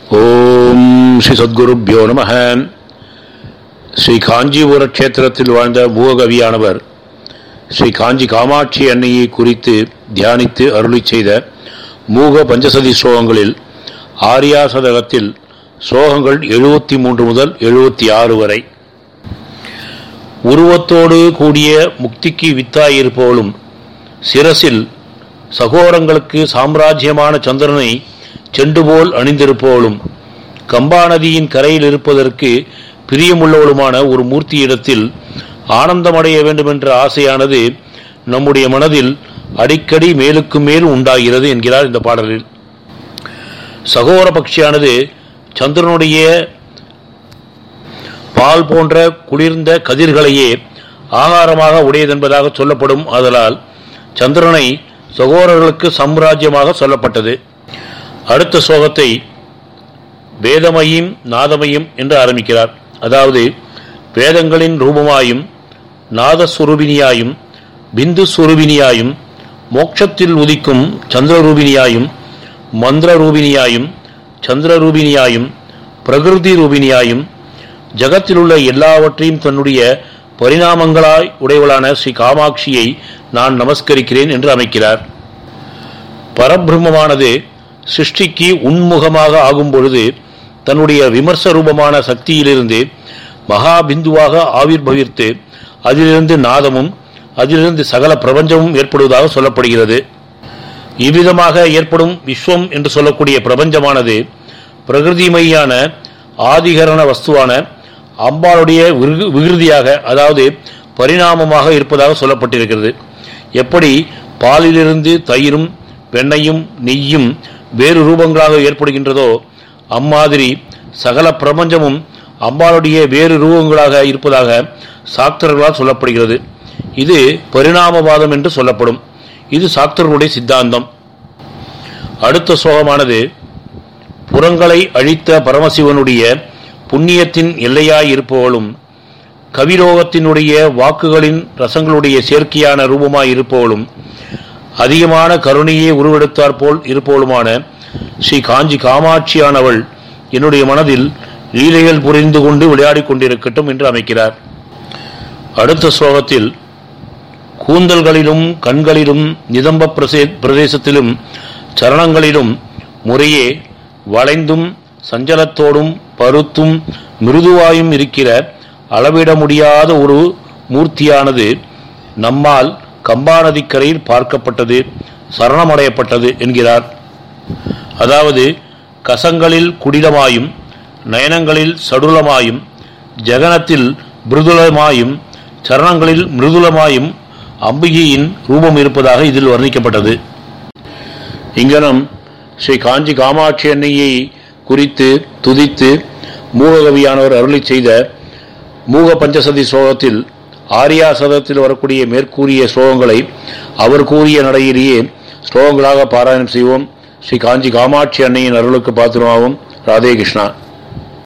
ஓம் ஸ்ரீ சத்குருப்யோ நம ஸ்ரீ காஞ்சிபுர க்ஷேத்திரத்தில் வாழ்ந்த மூககவியானவர் ஸ்ரீ காஞ்சி காமாட்சி அன்னையை குறித்து தியானித்து அருளி செய்த மூக பஞ்சசதி ஸ்லோகங்களில் ஆரியா சதகத்தில் ஸ்லோகங்கள் எழுபத்தி மூன்று முதல் எழுபத்தி ஆறு வரை உருவத்தோடு கூடிய முக்திக்கு வித்தாயிருப்போலும் சிரசில் சகோரங்களுக்கு சாம்ராஜ்யமான சந்திரனை செண்டு போல் அணிந்திருப்பவளும் கம்பா நதியின் கரையில் இருப்பதற்கு பிரியமுள்ளவளுமான ஒரு மூர்த்தியிடத்தில் ஆனந்தமடைய வேண்டுமென்ற ஆசையானது நம்முடைய மனதில் அடிக்கடி மேலுக்கு மேல் உண்டாகிறது என்கிறார் இந்த பாடலில் சகோர பக்ஷியானது சந்திரனுடைய பால் போன்ற குளிர்ந்த கதிர்களையே ஆகாரமாக உடையதென்பதாக சொல்லப்படும் ஆதலால் சந்திரனை சகோதரர்களுக்கு சாம்ராஜ்யமாக சொல்லப்பட்டது அடுத்த ஸ்லோகத்தை வேதமையும் நாதமையும் என்று ஆரம்பிக்கிறார் அதாவது வேதங்களின் ரூபமாயும் நாதஸ்வரூபினியாயும் பிந்து சுரூபினியாயும் மோட்சத்தில் உதிக்கும் சந்திரரூபினியாயும் மந்திரரூபினியாயும் சந்திரரூபினியாயும் பிரகிருதி ரூபினியாயும் ஜகத்தில் உள்ள எல்லாவற்றையும் தன்னுடைய பரிணாமங்களாய் உடையவளான ஸ்ரீ காமாட்சியை நான் நமஸ்கரிக்கிறேன் என்று அமைக்கிறார் பரபிரம்மமானது சிருஷ்டிக்கு உன்முகமாக ஆகும் பொழுது தன்னுடைய விமர்ச ரூபமான சக்தியிலிருந்து மகாபிந்துவாக ஆவிர்பவித்து அதிலிருந்து நாதமும் அதிலிருந்து சகல பிரபஞ்சமும் ஏற்படுவதாக சொல்லப்படுகிறது இவ்விதமாக ஏற்படும் விஸ்வம் என்று சொல்லக்கூடிய பிரபஞ்சமானது பிரகிருதிமையான ஆதிகரண வஸ்துவான அம்பாளுடைய விகிருதியாக அதாவது பரிணாமமாக இருப்பதாக சொல்லப்பட்டிருக்கிறது எப்படி பாலிலிருந்து தயிரும் வெண்ணையும் நெய்யும் வேறு ரூபங்களாக ஏற்படுகின்றதோ அம்மாதிரி சகல பிரபஞ்சமும் அம்பாளுடைய வேறு ரூபங்களாக இருப்பதாக சாக்தர்களால் சொல்லப்படுகிறது இது பரிணாமவாதம் என்று சொல்லப்படும் இது சாக்தர்களுடைய சித்தாந்தம் அடுத்த சோகமானது புறங்களை அழித்த பரமசிவனுடைய புண்ணியத்தின் எல்லையாய் இருப்பவளும் கவிரோகத்தினுடைய வாக்குகளின் ரசங்களுடைய சேர்க்கையான ரூபமாய் இருப்பவளும் அதிகமான கருணையை உருவெடுத்தாற் போல் இருப்பவளுமான ஸ்ரீ காஞ்சி காமாட்சியானவள் என்னுடைய மனதில் லீலைகள் புரிந்து கொண்டு விளையாடிக் கொண்டிருக்கட்டும் என்று அமைக்கிறார் அடுத்த ஸ்லோகத்தில் கூந்தல்களிலும் கண்களிலும் நிதம்ப பிரசே பிரதேசத்திலும் சரணங்களிலும் முறையே வளைந்தும் சஞ்சலத்தோடும் பருத்தும் மிருதுவாயும் இருக்கிற அளவிட முடியாத ஒரு மூர்த்தியானது நம்மால் கம்பாநதிக்கரையில் பார்க்கப்பட்டது சரணமடையப்பட்டது என்கிறார் அதாவது கசங்களில் குடிலமாயும் நயனங்களில் சடுலமாயும் ஜெகனத்தில் மிருதுலமாயும் சரணங்களில் மிருதுலமாயும் அம்பிகையின் ரூபம் இருப்பதாக இதில் வர்ணிக்கப்பட்டது இங்கனம் ஸ்ரீ காஞ்சி காமாட்சி அன்னையை குறித்து துதித்து மூககவியானவர் அருளி செய்த மூக பஞ்சசதி ஸ்லோகத்தில் ஆரியா சதத்தில் வரக்கூடிய மேற்கூறிய ஸ்லோகங்களை அவர் கூறிய நடையிலேயே ஸ்லோகங்களாக பாராயணம் செய்வோம் ஸ்ரீ காஞ்சி காமாட்சி அன்னையின் அருளுக்கு பாத்திரமாகும் ராதே கிருஷ்ணா